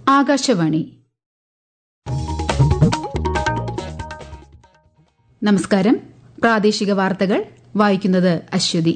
ആകാശവാണി നമസ്കാരം പ്രാദേശിക വാർത്തകൾ വായിക്കുന്നത് അശ്വതി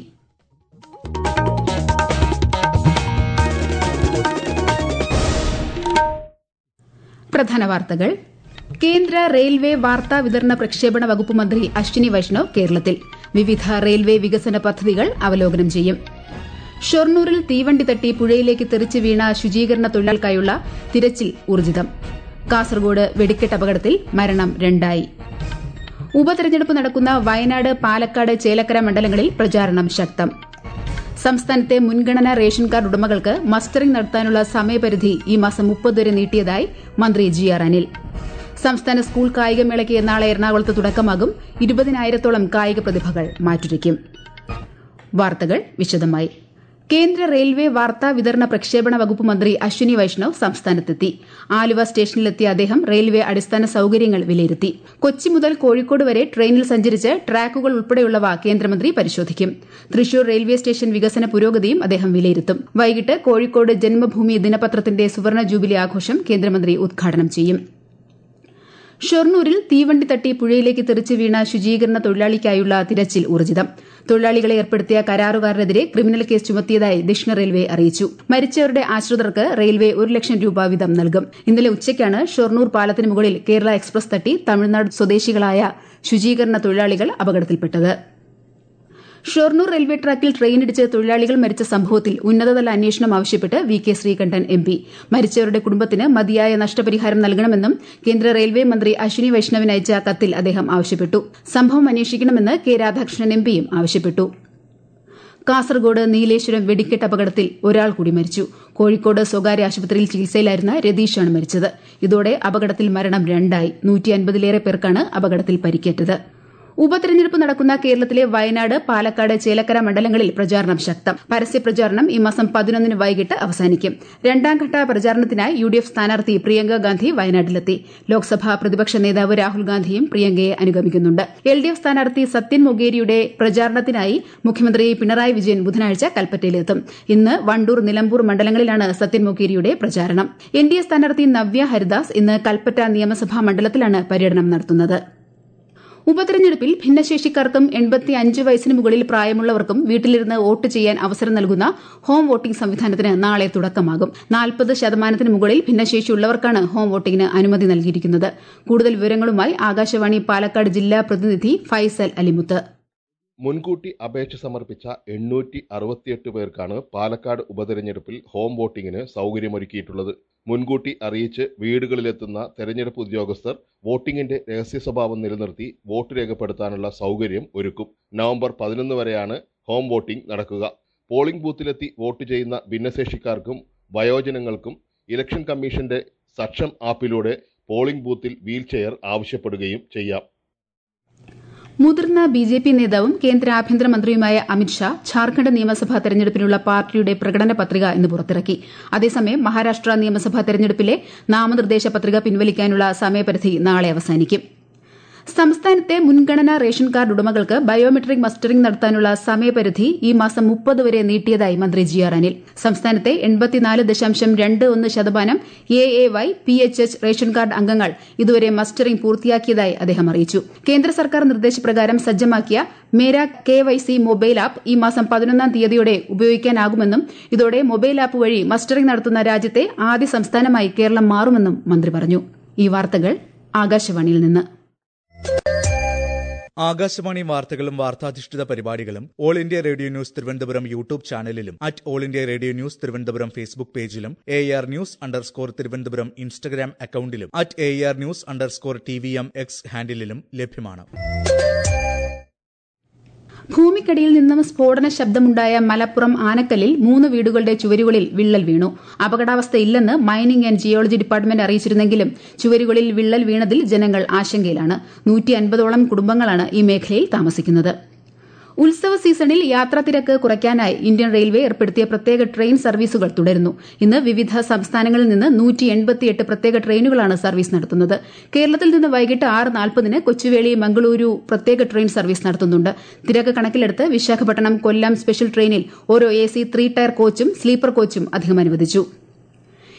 പ്രധാന വാർത്തകൾ കേന്ദ്ര റെയിൽവേ വാർത്താ വിതരണ പ്രക്ഷേപണ വകുപ്പ് മന്ത്രി അശ്വിനി വൈഷ്ണവ് കേരളത്തിൽ വിവിധ റെയിൽവേ വികസന പദ്ധതികൾ അവലോകനം ചെയ്യും ഷൊർണൂരിൽ തീവണ്ടി തട്ടി പുഴയിലേക്ക് തെറിച്ചു വീണ ശുചീകരണ തൊഴിലാളികൾക്കായുള്ള തിരച്ചിൽ ഊർജിതം കാസർഗോഡ് വെടിക്കെട്ട് അപകടത്തിൽ മരണം രണ്ടായി ഉപതെരഞ്ഞെടുപ്പ് നടക്കുന്ന വയനാട് പാലക്കാട് ചേലക്കര മണ്ഡലങ്ങളിൽ പ്രചാരണം ശക്തം സംസ്ഥാനത്തെ മുൻഗണനാ റേഷൻ കാർഡ് ഉടമകൾക്ക് മസ്റ്ററിംഗ് നടത്താനുള്ള സമയപരിധി ഈ മാസം മുപ്പത് വരെ നീട്ടിയതായി മന്ത്രി ജി ആർ അനിൽ സംസ്ഥാന സ്കൂൾ കായികമേളയ്ക്ക് നാളെ എറണാകുളത്ത് തുടക്കമാകും ഇരുപതിനായിരത്തോളം കായിക പ്രതിഭകൾ മാറ്റുരയ്ക്കും വാർത്തകൾ വിശദമായി കേന്ദ്ര റെയിൽവേ വാർത്താ വിതരണ പ്രക്ഷേപണ വകുപ്പ് മന്ത്രി അശ്വിനി വൈഷ്ണവ് സംസ്ഥാനത്തെത്തി ആലുവ സ്റ്റേഷനിലെത്തിയ അദ്ദേഹം റെയിൽവേ അടിസ്ഥാന സൌകര്യങ്ങൾ വിലയിരുത്തി കൊച്ചി മുതൽ കോഴിക്കോട് വരെ ട്രെയിനിൽ സഞ്ചരിച്ച് ട്രാക്കുകൾ ഉൾപ്പെടെയുള്ളവ കേന്ദ്രമന്ത്രി പരിശോധിക്കും തൃശൂർ റെയിൽവേ സ്റ്റേഷൻ വികസന പുരോഗതിയും അദ്ദേഹം വിലയിരുത്തും വൈകിട്ട് കോഴിക്കോട് ജന്മഭൂമി ദിനപത്രത്തിന്റെ സുവർണ ജൂബിലി ആഘോഷം കേന്ദ്രമന്ത്രി ഉദ്ഘാടനം ചെയ്യും ഷൊർണൂരിൽ തീവണ്ടി തട്ടി പുഴയിലേക്ക് തെറിച്ചു വീണ ശുചീകരണ തൊഴിലാളിക്കായുള്ള തിരച്ചിൽ ഊർജിതം തൊഴിലാളികളെ ഏർപ്പെടുത്തിയ കരാറുകാരനെതിരെ ക്രിമിനൽ കേസ് ചുമത്തിയതായി ദക്ഷിണ റെയിൽവേ അറിയിച്ചു മരിച്ചവരുടെ ആശ്രിതർക്ക് റെയിൽവേ ഒരു ലക്ഷം രൂപ വീതം നൽകും ഇന്നലെ ഉച്ചയ്ക്കാണ് ഷൊർണൂർ പാലത്തിന് മുകളിൽ കേരള എക്സ്പ്രസ് തട്ടി തമിഴ്നാട് സ്വദേശികളായ ശുചീകരണ തൊഴിലാളികൾ അപകടത്തിൽപ്പെട്ടത് ഷൊർണൂർ റെയിൽവേ ട്രാക്കിൽ ട്രെയിനിടിച്ച് തൊഴിലാളികൾ മരിച്ച സംഭവത്തിൽ ഉന്നതതല അന്വേഷണം ആവശ്യപ്പെട്ട് V K Sreekandan M P മരിച്ചവരുടെ കുടുംബത്തിന് മതിയായ നഷ്ടപരിഹാരം നൽകണമെന്നും കേന്ദ്ര റെയിൽവേ മന്ത്രി അശ്വിനി വൈഷ്ണവിന് അയച്ച കത്തിൽ അദ്ദേഹം ആവശ്യപ്പെട്ടു സംഭവം അന്വേഷിക്കണമെന്ന് കെ രാധാകൃഷ്ണൻ എം പിയും ആവശ്യപ്പെട്ടു കാസർഗോഡ് നീലേശ്വരം വെടിക്കെട്ട് അപകടത്തിൽ ഒരാൾ കൂടി മരിച്ചു കോഴിക്കോട് സ്വകാര്യ ആശുപത്രിയിൽ ചികിത്സയിലായിരുന്ന രതീഷാണ് മരിച്ചത് ഇതോടെ അപകടത്തിൽ മരണം രണ്ടായി നൂറ്റി അൻപതിലേറെ പേർക്കാണ് അപകടത്തിൽ പരിക്കേറ്റത് ഉപതെരഞ്ഞെടുപ്പ് നടക്കുന്ന കേരളത്തിലെ വയനാട് പാലക്കാട് ചേലക്കര മണ്ഡലങ്ങളിൽ പ്രചാരണം ശക്തം പരസ്യപ്രചാരണം ഈ മാസം പതിനൊന്നിന് വൈകിട്ട് അവസാനിക്കും രണ്ടാംഘട്ട പ്രചാരണത്തിനായി യു ഡി എഫ് സ്ഥാനാർത്ഥി പ്രിയങ്ക ഗാന്ധി വയനാട്ടിലെത്തി ലോക്സഭാ പ്രതിപക്ഷ നേതാവ് രാഹുൽ ഗാന്ധിയും പ്രിയങ്കയെ അനുഗമിക്കുന്നുണ്ട് എൽ ഡി എഫ് സ്ഥാനാർത്ഥി സത്യൻ മൊഗേരിയുടെ പ്രചാരണത്തിനായി മുഖ്യമന്ത്രി പിണറായി വിജയൻ ബുധനാഴ്ച കൽപ്പറ്റയിലെത്തും ഇന്ന് വണ്ടൂർ നിലമ്പൂർ മണ്ഡലങ്ങളിലാണ് സത്യൻ മൊഗേരിയുടെ പ്രചാരണം എൻ ഡി എ സ്ഥാനാർത്ഥി നവ്യ ഹരിദാസ് ഇന്ന് കൽപ്പറ്റ നിയമസഭാ മണ്ഡലത്തിലാണ് പര്യടനം നടത്തുന്നത് ഉപതെരഞ്ഞെടുപ്പിൽ ഭിന്നശേഷിക്കാർക്കും എൺപത്തി അഞ്ച് വയസ്സിന് മുകളിൽ പ്രായമുള്ളവർക്കും വീട്ടിലിരുന്ന് വോട്ട് ചെയ്യാൻ അവസരം നൽകുന്ന ഹോം വോട്ടിംഗ് സംവിധാനത്തിന് നാളെ തുടക്കമാകും നാൽപ്പത് ശതമാനത്തിന് മുകളിൽ ഭിന്നശേഷിയുള്ളവർക്കാണ് ഹോം വോട്ടിംഗിന് അനുമതി നൽകിയിരിക്കുന്നത് കൂടുതൽ വിവരങ്ങളുമായി ആകാശവാണി പാലക്കാട് ജില്ലാ പ്രതിനിധി ഫൈസൽ അലിമുത്ത് മുൻകൂട്ടി അപേക്ഷ സമർപ്പിച്ച എണ്ണൂറ്റി അറുപത്തിയെട്ട് പേർക്കാണ് പാലക്കാട് ഉപതെരഞ്ഞെടുപ്പിൽ ഹോം വോട്ടിംഗിന് സൗകര്യമൊരുക്കിയിട്ടുള്ളത് മുൻകൂട്ടി അറിയിച്ച് വീടുകളിലെത്തുന്ന തെരഞ്ഞെടുപ്പ് ഉദ്യോഗസ്ഥർ വോട്ടിംഗിന്റെ രഹസ്യ സ്വഭാവം നിലനിർത്തി വോട്ട് രേഖപ്പെടുത്താനുള്ള സൗകര്യം ഒരുക്കും നവംബർ പതിനൊന്ന് വരെയാണ് ഹോം വോട്ടിംഗ് നടക്കുക പോളിംഗ് ബൂത്തിലെത്തി വോട്ട് ചെയ്യുന്ന ഭിന്നശേഷിക്കാർക്കും വയോജനങ്ങൾക്കും ഇലക്ഷൻ കമ്മീഷന്റെ സക്ഷം ആപ്പിലൂടെ പോളിംഗ് ബൂത്തിൽ വീൽചെയർ ആവശ്യപ്പെടുകയും ചെയ്യാം മുതിർന്ന ബി ജെ പി നേതാവും കേന്ദ്ര ആഭ്യന്തരമന്ത്രിയുമായ അമിത്ഷാ ഝാർഖണ്ഡ് നിയമസഭാ തെരഞ്ഞെടുപ്പിനുള്ള പാർട്ടിയുടെ പ്രകടന പത്രിക ഇന്ന് പുറത്തിറക്കി അതേസമയം മഹാരാഷ്ട്ര നിയമസഭാ തെരഞ്ഞെടുപ്പിലെ നാമനിർദ്ദേശ പത്രിക പിൻവലിക്കാനുള്ള സമയപരിധി നാളെ അവസാനിക്കും സംസ്ഥാനത്തെ മുൻഗണനാ റേഷൻ കാർഡ് ഉടമകൾക്ക് ബയോമെട്രിക് മസ്റ്ററിംഗ് നടത്താനുള്ള സമയപരിധി ഈ മാസം മുപ്പത് വരെ നീട്ടിയതായി മന്ത്രി ജി ആർ അനിൽ സംസ്ഥാനത്തെ എൺപത്തിനാല് ദശാംശം രണ്ട് ഒന്ന് ശതമാനം A A Y P H H ration card അംഗങ്ങൾ ഇതുവരെ മസ്റ്ററിംഗ് പൂർത്തിയാക്കിയതായി അദ്ദേഹം അറിയിച്ചു കേന്ദ്ര സർക്കാർ നിർദ്ദേശപ്രകാരം സജ്ജമാക്കിയ Mera K Y C mobile app ഈ മാസം പതിനൊന്നാം തീയതിയോടെ ഉപയോഗിക്കാനാകുമെന്നും ഇതോടെ മൊബൈൽ ആപ്പ് വഴി മസ്റ്ററിംഗ് നടത്തുന്ന രാജ്യത്തെ ആദ്യ സംസ്ഥാനമായി കേരളം മാറുമെന്നും മന്ത്രി പറഞ്ഞു ഈ വാർത്തകൾ ആകാശവാണിയിൽ നിന്ന് ആകാശവാണി വാർത്തകളും വാർത്താധിഷ്ഠിത പരിപാടികളും All India Radio News Thiruvananthapuram YouTube ചാനലിലും at All India Radio News Thiruvananthapuram Facebook പേജിലും A R news underscore Thiruvananthapuram Instagram അക്കൌണ്ടിലും at A R news underscore T V M X ഹാൻഡിലും ലഭ്യമാണ് ഭൂമിക്കടിയിൽ നിന്നും സ്ഫോടന ശബ്ദമുണ്ടായ മലപ്പുറം ആനക്കല്ലിൽ മൂന്ന് വീടുകളുടെ ചുവരുകളിൽ വിള്ളൽ വീണു അപകടാവസ്ഥയില്ലെന്ന് മൈനിംഗ് ആൻഡ് ജിയോളജി ഡിപ്പാർട്ട്മെന്റ് അറിയിച്ചിരുന്നെങ്കിലും ചുവരുകളിൽ വിള്ളൽ വീണതിൽ ജനങ്ങൾ ആശങ്കയിലാണ് നൂറ്റി അൻപതോളം കുടുംബങ്ങളാണ് ഈ മേഖലയിൽ താമസിക്കുന്നത് ഉത്സവ സീസണിൽ യാത്രാ തിരക്ക് കുറയ്ക്കാനായി ഇന്ത്യൻ റെയിൽവേ ഏർപ്പെടുത്തിയ പ്രത്യേക ട്രെയിൻ സർവീസുകൾ തുടരുന്നു ഇന്ന് വിവിധ സംസ്ഥാനങ്ങളിൽ നിന്ന് നൂറ്റി എൺപത്തിയെട്ട് പ്രത്യേക ട്രെയിനുകളാണ് സർവീസ് നടത്തുന്നത് കേരളത്തിൽ നിന്ന് വൈകിട്ട് ആറ് നാൽപ്പതിന് കൊച്ചുവേളി മംഗളൂരു പ്രത്യേക ട്രെയിൻ സർവീസ് നടത്തുന്നുണ്ട് തിരക്ക് കണക്കിലെടുത്ത് വിശാഖപട്ടണം കൊല്ലം സ്പെഷ്യൽ ട്രെയിനിൽ ഓരോ എ സി ത്രീ ടയർ കോച്ചും സ്ലീപ്പർ കോച്ചും അധികം അനുവദിച്ചു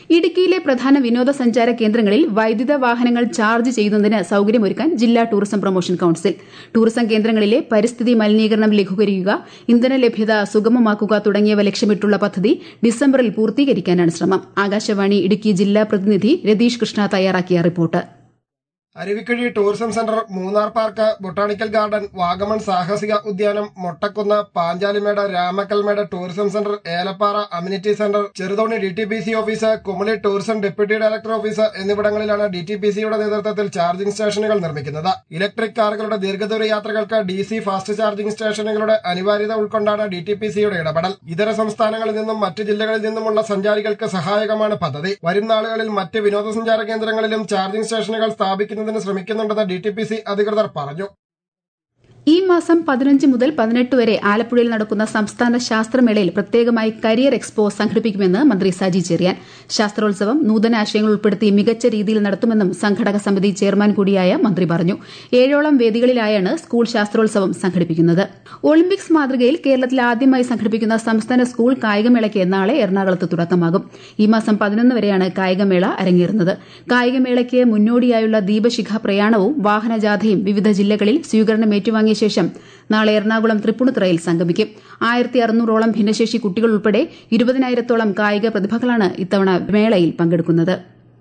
ഇടുക്കിയിലെ പ്രധാന വിനോദസഞ്ചാര കേന്ദ്രങ്ങളിൽ വൈദ്യുത വാഹനങ്ങൾ ചാർജ് ചെയ്യുന്നതിന് സൌകര്യമൊരുക്കാൻ ജില്ലാ ടൂറിസം പ്രൊമോഷൻ കൌൺസിൽ ടൂറിസം കേന്ദ്രങ്ങളിലെ പരിസ്ഥിതി മലിനീകരണം ലഘൂകരിക്കുക ഇന്ധന ലഭ്യത സുഗമമാക്കുക തുടങ്ങിയവ ലക്ഷ്യമിട്ടുള്ള പദ്ധതി ഡിസംബറിൽ പൂർത്തീകരിക്കാനാണ് ശ്രമം ആകാശവാണി ഇടുക്കി ജില്ലാ പ്രതിനിധി രതീഷ് കൃഷ്ണ തയ്യാറാക്കിയ report Aruvikkuzhi tourism centre Munnar park botanical garden Vagamon സാഹസിക ഉദ്യാനം Mottakkunnu Panchalimedu Ramakkalmedu tourism centre Elappara amenity centre Cheruthoni D T P C office Kumily tourism deputy director office എന്നിവിടങ്ങളിലാണ് ഡി ടി പി സിയുടെ നേതൃത്വത്തിൽ ചാർജിംഗ് സ്റ്റേഷനുകൾ നിർമ്മിക്കുന്നത് ഇലക്ട്രിക് കാറുകളുടെ ദീർഘദൂര യാത്രകൾക്ക് ഡി സി ഫാസ്റ്റ് ചാർജിംഗ് സ്റ്റേഷനുകളുടെ അനിവാര്യത ഉൾക്കൊണ്ടാണ് ഡി ടി പി സിയുടെ ഇടപെടൽ ഇതര സംസ്ഥാനങ്ങളിൽ നിന്നും മറ്റ് ജില്ലകളിൽ നിന്നുമുള്ള സഞ്ചാരികൾക്ക് സഹായകമാണ് പദ്ധതി വരും നാളുകളിൽ മറ്റ് വിനോദസഞ്ചാര കേന്ദ്രങ്ങളിലും ചാർജിംഗ് സ്റ്റേഷനുകൾ സ്ഥാപിക്കുന്നതിന് ശ്രമിക്കുന്നുണ്ടെന്ന് ഡി ടി പി സി അധികൃതർ പറഞ്ഞു ഈ മാസം പതിനഞ്ച് മുതൽ പതിനെട്ട് വരെ ആലപ്പുഴയിൽ നടക്കുന്ന സംസ്ഥാന ശാസ്ത്രമേളയിൽ പ്രത്യേകമായി കരിയർ എക്സ്പോ സംഘടിപ്പിക്കുമെന്ന് മന്ത്രി സജി ചെറിയാൻ ശാസ്ത്രോത്സവം നൂതനാശയങ്ങൾ ഉൾപ്പെടുത്തി മികച്ച രീതിയിൽ നടത്തുമെന്നും സംഘടക സമിതി ചെയർമാൻ കൂടിയായ മന്ത്രി പറഞ്ഞു ഏഴോളം വേദികളിലായാണ് സ്കൂൾ ശാസ്ത്രോത്സവം സംഘടിപ്പിക്കുന്നത് ഒളിമ്പിക്സ് മാതൃകയിൽ കേരളത്തിൽ ആദ്യമായി സംഘടിപ്പിക്കുന്ന സംസ്ഥാന സ്കൂൾ കായികമേളയ്ക്ക് നാളെ എറണാകുളത്ത് തുടക്കമാകും ഈ മാസം പതിനൊന്ന് വരെയാണ് കായികമേള അരങ്ങേറുന്നത് കായികമേളയ്ക്ക് മുന്നോടിയായുള്ള ദീപശിഖ പ്രയാണവും വാഹനജാഥയും വിവിധ ജില്ലകളിൽ സ്വീകരണം ഏറ്റുവാങ്ങിയ ശേഷം നാളെ എറണാകുളം തൃപ്പൂണിത്തുറയിൽ സംഗമിക്കും ആയിരത്തി അറുന്നൂറോളം ഭിന്നശേഷി കുട്ടികൾ ഉൾപ്പെടെ ഇരുപതിനായിരത്തോളം കായിക പ്രതിഭകളാണ് ഇത്തവണ മേളയിൽ പങ്കെടുക്കുന്നത്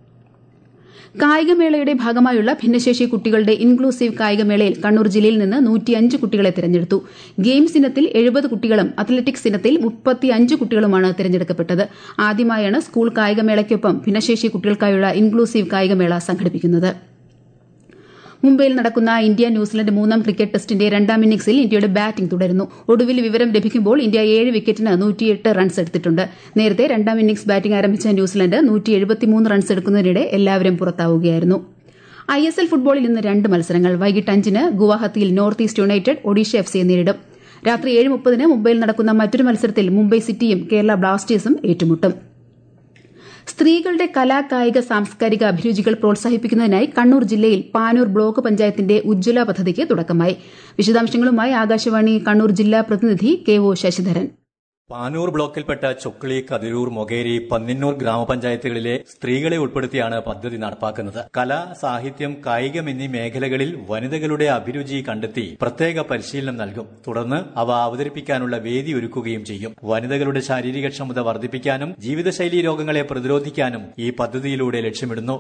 കായികമേളയുടെ ഭാഗമായുള്ള ഭിന്നശേഷി കുട്ടികളുടെ ഇൻക്ലൂസീവ് കായികമേളയിൽ കണ്ണൂർ ജില്ലയിൽ നിന്ന് നൂറ്റിയഞ്ച് കുട്ടികളെ തിരഞ്ഞെടുത്തു ഗെയിംസ് ഇനത്തിൽ എഴുപത് കുട്ടികളും അത്ലറ്റിക്സ് ഇനത്തിൽ മുപ്പത്തിയഞ്ച് കുട്ടികളുമാണ് തിരഞ്ഞെടുക്കപ്പെട്ടത് ആദ്യമായാണ് സ്കൂൾ കായികമേളയ്ക്കൊപ്പം ഭിന്നശേഷി കുട്ടികൾക്കായുള്ള ഇൻക്ലൂസീവ് കായികമേള സംഘടിപ്പിക്കുന്നത് മുംബൈയിൽ നടക്കുന്ന ഇന്ത്യ ന്യൂസിലൻഡ് മൂന്നാം ക്രിക്കറ്റ് ടെസ്റ്റിന്റെ രണ്ടാം ഇന്നിംഗ്സിൽ ഇന്ത്യയുടെ ബാറ്റിംഗ് തുടരുന്നു ഒടുവിൽ വിവരം ലഭിക്കുമ്പോൾ ഇന്ത്യ ഏഴ് വിക്കറ്റിന് നൂറ്റിയെട്ട് റൺസ് എടുത്തിട്ടുണ്ട് നേരത്തെ രണ്ടാം ഇന്നിംഗ്സ് ബാറ്റിംഗ് ആരംഭിച്ച ന്യൂസിലൻഡ് നൂറ്റി റൺസ് എടുക്കുന്നതിനിടെ എല്ലാവരും പുറത്താവുകയായിരുന്നു ഐ എസ് എൽ ഫുട്ബോളിൽ ഇന്ന് രണ്ട് മത്സരങ്ങൾ വൈകിട്ട് അഞ്ചിന് ഗുവാഹത്തിയിൽ North East United Odisha F സിയെ നേരിടും രാത്രി ഏഴ് മുപ്പതിന് മുംബൈയിൽ നടക്കുന്ന മറ്റൊരു മത്സരത്തിൽ മുംബൈ സിറ്റിയും കേരള ബ്ലാസ്റ്റേഴ്സും ഏറ്റുമുട്ടും സ്ത്രീകളുടെ കലാ കായിക സാംസ്കാരിക അഭിരുചികൾ പ്രോത്സാഹിപ്പിക്കുന്നതിനായി കണ്ണൂർ ജില്ലയിൽ പാനൂർ ബ്ലോക്ക് പഞ്ചായത്തിന്റെ ഉജ്ജ്വല പദ്ധതിക്ക് തുടക്കമായി വിശദാംശങ്ങളുമായി ആകാശവാണി കണ്ണൂർ ജില്ലാ പ്രതിനിധി കെ ഒ ശശിധരൻ പാനൂർ ബ്ലോക്കിൽപ്പെട്ട ചൊക്കളി കതിരൂർ മൊകേരി പന്നിന്നൂർ ഗ്രാമപഞ്ചായത്തുകളിലെ സ്ത്രീകളെ ഉൾപ്പെടുത്തിയാണ് പദ്ധതി നടപ്പാക്കുന്നത് കല സാഹിത്യം കായികം എന്നീ മേഖലകളിൽ വനിതകളുടെ അഭിരുചി കണ്ടെത്തി പ്രത്യേക പരിശീലനം നൽകും തുടർന്ന് അവ അവതരിപ്പിക്കാനുള്ള വേദി ഒരുക്കുകയും ചെയ്യും വനിതകളുടെ ശാരീരികക്ഷമത വർദ്ധിപ്പിക്കാനും ജീവിതശൈലി രോഗങ്ങളെ പ്രതിരോധിക്കാനും ഈ പദ്ധതിയിലൂടെ ലക്ഷ്യമിടുന്നു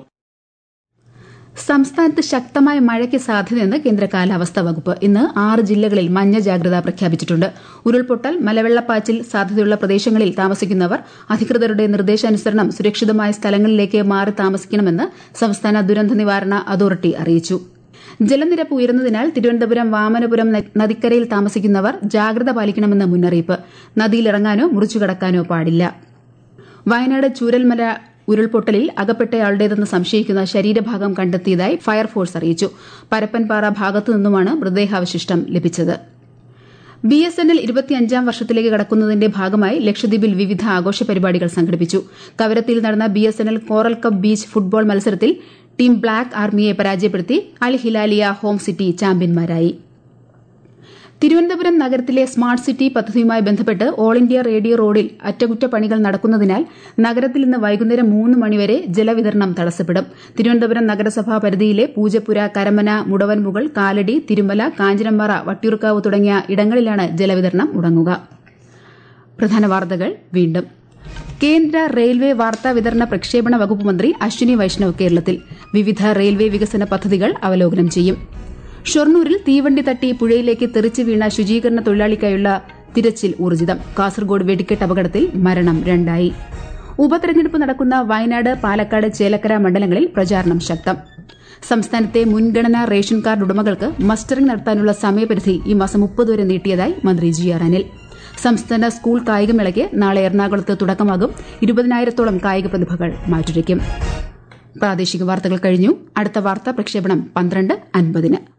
സംസ്ഥാനത്ത് ശക്തമായ മഴയ്ക്ക് സാധ്യതയെന്ന് കേന്ദ്ര കാലാവസ്ഥാ വകുപ്പ് ഇന്ന് ആറ് ജില്ലകളിൽ മഞ്ഞ ജാഗ്രത പ്രഖ്യാപിച്ചിട്ടുണ്ട് ഉരുൾപൊട്ടൽ മലവെള്ളപ്പാച്ചിൽ സാധ്യതയുള്ള പ്രദേശങ്ങളിൽ താമസിക്കുന്നവർ അധികൃതരുടെ നിർദ്ദേശാനുസരണം സുരക്ഷിതമായ സ്ഥലങ്ങളിലേക്ക് മാറി താമസിക്കണമെന്ന് സംസ്ഥാന ദുരന്ത നിവാരണ അതോറിറ്റി അറിയിച്ചു ജലനിരപ്പ് ഉയർന്നതിനാൽ തിരുവനന്തപുരം വാമനപുരം നദിക്കരയിൽ താമസിക്കുന്നവർ ജാഗ്രത പാലിക്കണമെന്ന് മുന്നറിയിപ്പ് നദിയിലിറങ്ങാനോ മുറിച്ചുകടക്കാനോ പാടില്ല വയനാട് ചൂരൽമല ഉരുൾപൊട്ടലിൽ അകപ്പെട്ടയാളുടേതെന്ന് സംശയിക്കുന്ന ശരീരഭാഗം കണ്ടെത്തിയതായി ഫയർഫോഴ്സ് അറിയിച്ചു പരപ്പൻപാറ ഭാഗത്തു നിന്നുമാണ് മൃതദേഹാവശിഷ്ടം ലഭിച്ചത് ബി എസ് എൻ എൽ ഇരുപത്തിയഞ്ചാം വർഷത്തിലേക്ക് കടക്കുന്നതിന്റെ ഭാഗമായി ലക്ഷദ്വീപിൽ വിവിധ ആഘോഷ പരിപാടികൾ സംഘടിപ്പിച്ചു കവരത്തിയിൽ നടന്ന B S N L coral cup beach football മത്സരത്തിൽ ടീം ബ്ലാക്ക് ആർമിയെ പരാജയപ്പെടുത്തി അൽ ഹിലാലിയ ഹോം സിറ്റി ചാമ്പ്യന്മാരായി തിരുവനന്തപുരം നഗരത്തിലെ സ്മാർട്ട് സിറ്റി പദ്ധതിയുമായി ബന്ധപ്പെട്ട് ഓൾ ഇന്ത്യ റേഡിയോ റോഡിൽ അറ്റകുറ്റപ്പണികൾ നടക്കുന്നതിനാൽ നഗരത്തിൽ ഇന്ന് വൈകുന്നേരം മൂന്ന് മണിവരെ ജലവിതരണം തടസ്സപ്പെടും തിരുവനന്തപുരം നഗരസഭാ പരിധിയിലെ പൂജപ്പുര കരമന മുടവൻമുകൾ കാലടി തിരുമല കാഞ്ചനമ്പാറ വട്ടിയൂർക്കാവ് തുടങ്ങിയ ഇടങ്ങളിലാണ് ജലവിതരണം മുടങ്ങുക പ്രധാന വാർത്തകൾ വീണ്ടും കേന്ദ്ര റെയിൽവേ വാർത്താ വിതരണ പ്രക്ഷേപണ വകുപ്പ് മന്ത്രി അശ്വിനി വൈഷ്ണവ് കേരളത്തിൽ വിവിധ റെയിൽവേ വികസന പദ്ധതികൾ അവലോകനം ചെയ്യും ഷൊർണൂരിൽ തീവണ്ടി തട്ടി പുഴയിലേക്ക് തെറിച്ചു വീണ ശുചീകരണ തൊഴിലാളിക്കായുള്ള തിരച്ചിൽ ഊർജിതം കാസർഗോഡ് വെടിക്കെട്ട് അപകടത്തിൽ മരണം രണ്ടായി ഉപതെരഞ്ഞെടുപ്പ് നടക്കുന്ന വയനാട് പാലക്കാട് ചേലക്കര മണ്ഡലങ്ങളിൽ പ്രചാരണം ശക്തം സംസ്ഥാനത്തെ മുൻഗണനാ റേഷൻ കാർഡ് ഉടമകൾക്ക് മസ്റ്ററിംഗ് നടത്താനുള്ള സമയപരിധി ഈ മാസം മുപ്പത് വരെ നീട്ടിയതായി മന്ത്രി ജി ആർ അനിൽ സംസ്ഥാന സ്കൂൾ കായികമേളയ്ക്ക് നാളെ എറണാകുളത്ത് തുടക്കമാകും ഇരുപതിനായിരത്തോളം കായിക പ്രതിഭകൾ മാറ്റുരയ്ക്കും പ്രാദേശിക വാർത്തകൾ കഴിഞ്ഞു അടുത്ത വാർത്താ പ്രക്ഷേപണം പന്ത്രണ്ട് അൻപതിന്